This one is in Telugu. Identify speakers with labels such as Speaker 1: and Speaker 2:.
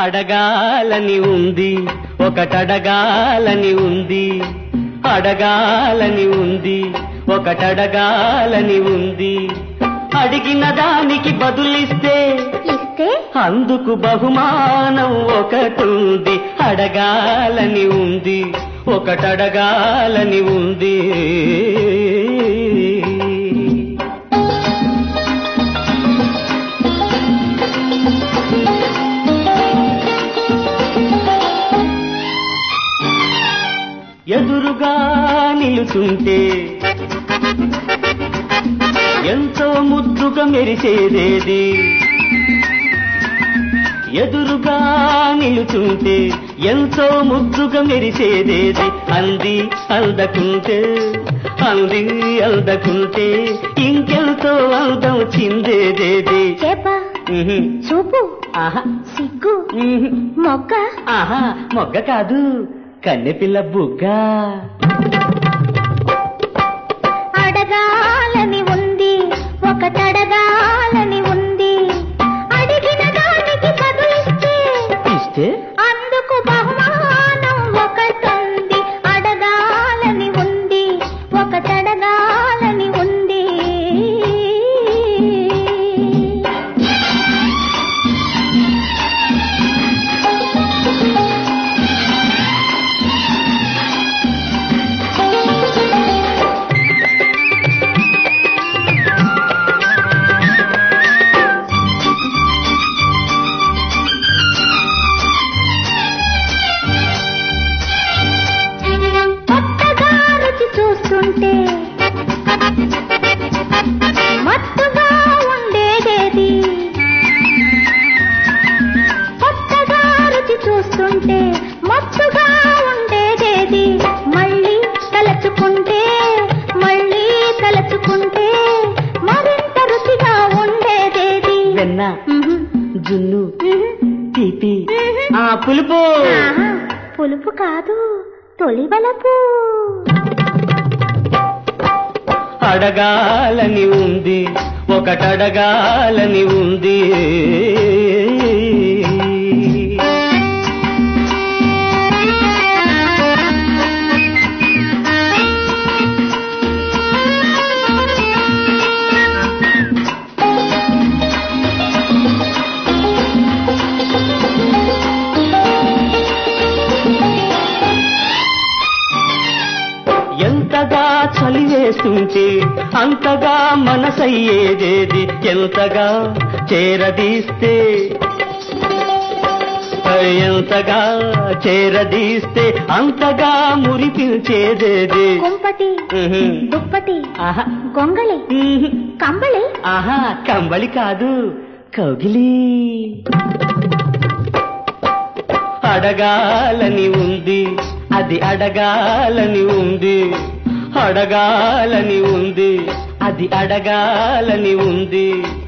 Speaker 1: అడగాలని ఉంది ఒకటడగాలని ఉంది అడగాలని ఉంది ఒకటడగాలని ఉంది అడిగిన దానికి బదులిస్తే
Speaker 2: ఇస్తే
Speaker 1: అందుకు బహుమానం ఒకటుంది అడగాలని ఉంది ఒకటడగాలని ఉంది ఎదురుగా నిలుచుంటే ఎంతో ముద్దుగా మెరిసేదేది ఎదురుగా నిలుచుంటే ఎంతో ముద్దుగా మెరిసేదేది అంది అందకుంటే అంది అందకుంటే ఇంకెంతో అందం చిందేదేది
Speaker 2: చేప
Speaker 1: ఉహు,
Speaker 2: చూపు
Speaker 1: ఆహా
Speaker 2: సిగ్గు
Speaker 1: ఉహు,
Speaker 2: మొగ్గ
Speaker 1: ఆహా మొగ్గ కాదు కన్నెపిల్ల బుగ్గ
Speaker 2: అడగాలని ఉంది ఒకటడగాలని ఉంది అడిగిన దానికి బదులిస్తే
Speaker 1: ఇస్తే
Speaker 2: అందుకు బహుమానం ఒకటుంది అడగాలని ఉంది ఒకటడగాలని ఉంది కొత్తగా రుచి చూస్తుంటే మత్తుగా ఉండేదేది కొత్తగా రుచి చూస్తుంటే మత్తుగా ఉండేదేది మళ్ళీ తలచుకుంటే మళ్ళీ తలచుకుంటే మరింత రుచిగా ఉండేదేది
Speaker 1: వెన్న
Speaker 2: ఉహు,
Speaker 1: జున్ను
Speaker 2: ఉహు,
Speaker 1: తీపి
Speaker 2: ఉహు.
Speaker 1: ఆ పులుపు
Speaker 2: ఆహా, పులుపు కాదు తొలి వలపు
Speaker 1: అడగాలని ఉంది ఒకటడగాలని ఉంది ఎంతగా చలి వేస్తుంటే అంతగా మనసయ్యేదేది ఎంతగా చేరదీస్తే ఎంతగా చేరదీస్తే అంతగా మురిపించేదేది
Speaker 2: కుంపటి
Speaker 1: ఉహు.
Speaker 2: దుప్పటి
Speaker 1: ఆహా
Speaker 2: గొంగళి
Speaker 1: ఉహు.
Speaker 2: కంబళి
Speaker 1: ఆహా కంబళి కాదు కౌగిలి అడగాలని ఉంది అది అడగాలని ఉంది అడగాలని ఉంది అది అడగాలని ఉంది